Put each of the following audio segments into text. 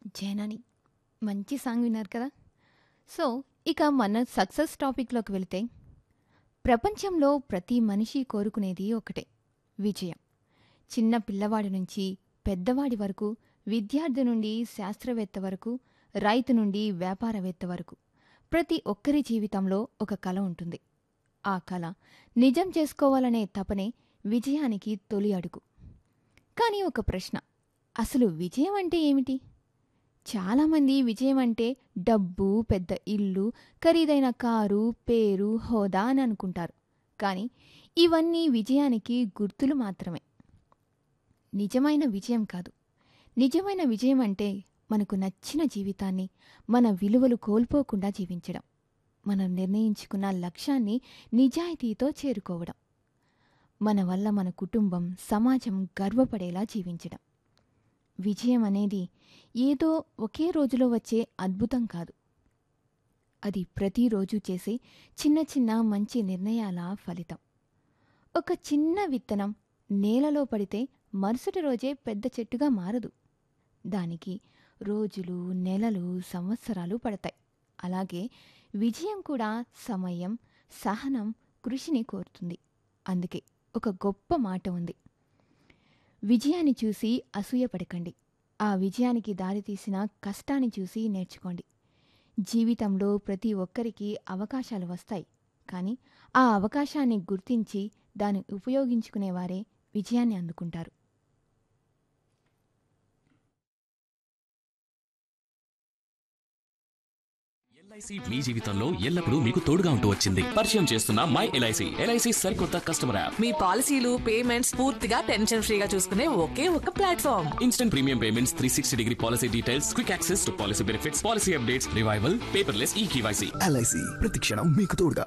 జనని మంచి సాంగ్ విన్నారు కదా సో ఇక మన సక్సెస్ టాపిక్లోకి వెళితే ప్రపంచంలో ప్రతి మనిషి కోరుకునేది ఒకటే విజయం చిన్న పిల్లవాడి నుంచి పెద్దవాడి వరకు విద్యార్థి నుండి శాస్త్రవేత్త వరకు రైతు నుండి వ్యాపారవేత్త వరకు ప్రతి ఒక్కరి జీవితంలో ఒక కల ఉంటుంది ఆ కల నిజం చేసుకోవాలనే తపనే విజయానికి తొలి అడుగు కానీ ఒక ప్రశ్న అసలు విజయం అంటే ఏమిటి చాలామంది విజయం అంటే డబ్బు పెద్ద ఇల్లు ఖరీదైన కారు పేరు హోదా అని అనుకుంటారు కానీ ఇవన్నీ విజయానికి గుర్తులు మాత్రమే నిజమైన విజయం కాదు నిజమైన విజయం అంటే మనకు నచ్చిన జీవితాన్ని మన విలువలు కోల్పోకుండా జీవించడం మనం నిర్ణయించుకున్న లక్ష్యాన్ని నిజాయితీతో చేరుకోవడం మన వల్ల మన కుటుంబం సమాజం గర్వపడేలా జీవించడం విజయం అనేది ఏదో ఒకే రోజులో వచ్చే అద్భుతం కాదు అది ప్రతిరోజు చేసే చిన్న చిన్న మంచి నిర్ణయాల ఫలితం ఒక చిన్న విత్తనం నేలలో పడితే మరుసటి రోజే పెద్ద చెట్టుగా మారదు దానికి రోజులు నెలలు సంవత్సరాలు పడతాయి అలాగే విజయం కూడా సమయం సహనం కృషిని కోరుతుంది అందుకే ఒక గొప్ప మాట ఉంది విజయాన్ని చూసి అసూయపడకండి ఆ విజయానికి దారితీసిన కష్టాన్ని చూసి నేర్చుకోండి జీవితంలో ప్రతి ఒక్కరికి అవకాశాలు వస్తాయి కానీ ఆ అవకాశాన్ని గుర్తించి దాన్ని ఉపయోగించుకునేవారే విజయాన్ని అందుకుంటారు ఎల్ఐసి మీ జీవితంలో ఎల్లప్పుడూ మీకు తోడుగా ఉంటూ వచ్చింది పరిచయం చేస్తున్న మై ఎల్ఐసి ఎల్ఐసి సరికొత్త కస్టమర్ యాప్ మీ పాలసీలు పేమెంట్స్ పూర్తిగా టెన్షన్ ఫ్రీగా చూసుకునే ఒకే ఒక platform instant premium payments three sixty degree policy details quick access to policy benefits policy updates revival paperless e KYC LIC ప్రతిక్షణం మీకు తోడుగా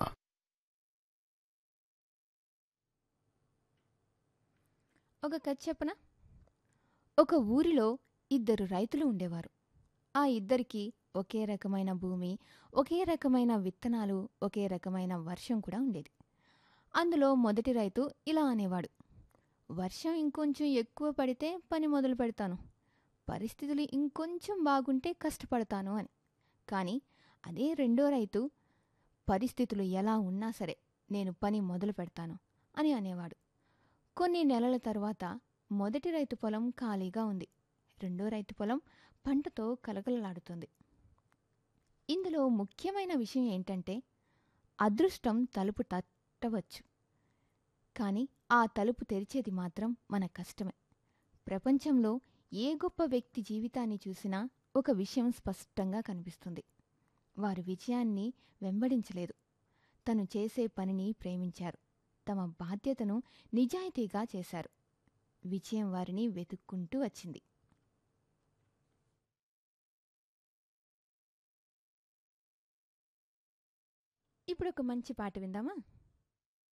ఒక కథ చెప్పన ఒక ఊరిలో ఇద్దరు రైతులు ఉండేవారు ఆ ఇద్దరికి ఒకే రకమైన భూమి ఒకే రకమైన విత్తనాలు ఒకే రకమైన వర్షం కూడా ఉండేది అందులో మొదటి రైతు ఇలా అనేవాడు వర్షం ఇంకొంచెం ఎక్కువ పడితే పని మొదలు పెడతాను పరిస్థితులు ఇంకొంచెం బాగుంటే కష్టపడతాను అని కానీ అదే రెండో రైతు పరిస్థితులు ఎలా ఉన్నా సరే నేను పని మొదలు పెడతాను అని అనేవాడు కొన్ని నెలల తర్వాత మొదటి రైతు పొలం ఖాళీగా ఉంది రెండో రైతు పొలం పంటతో కలకలలాడుతుంది ఇందులో ముఖ్యమైన విషయం ఏంటంటే అదృష్టం తలుపు తట్టవచ్చు కానీ ఆ తలుపు తెరిచేది మాత్రం మన కష్టమే ప్రపంచంలో ఏ గొప్ప వ్యక్తి జీవితాన్ని చూసినా ఒక విషయం స్పష్టంగా కనిపిస్తుంది వారు విజయాన్ని వెంబడించలేదు తను చేసే పనిని ప్రేమించారు తమ బాధ్యతను నిజాయితీగా చేశారు విజయం వారిని వెతుక్కుంటూ వచ్చింది ఇప్పుడు ఒక మంచి పాట విందామా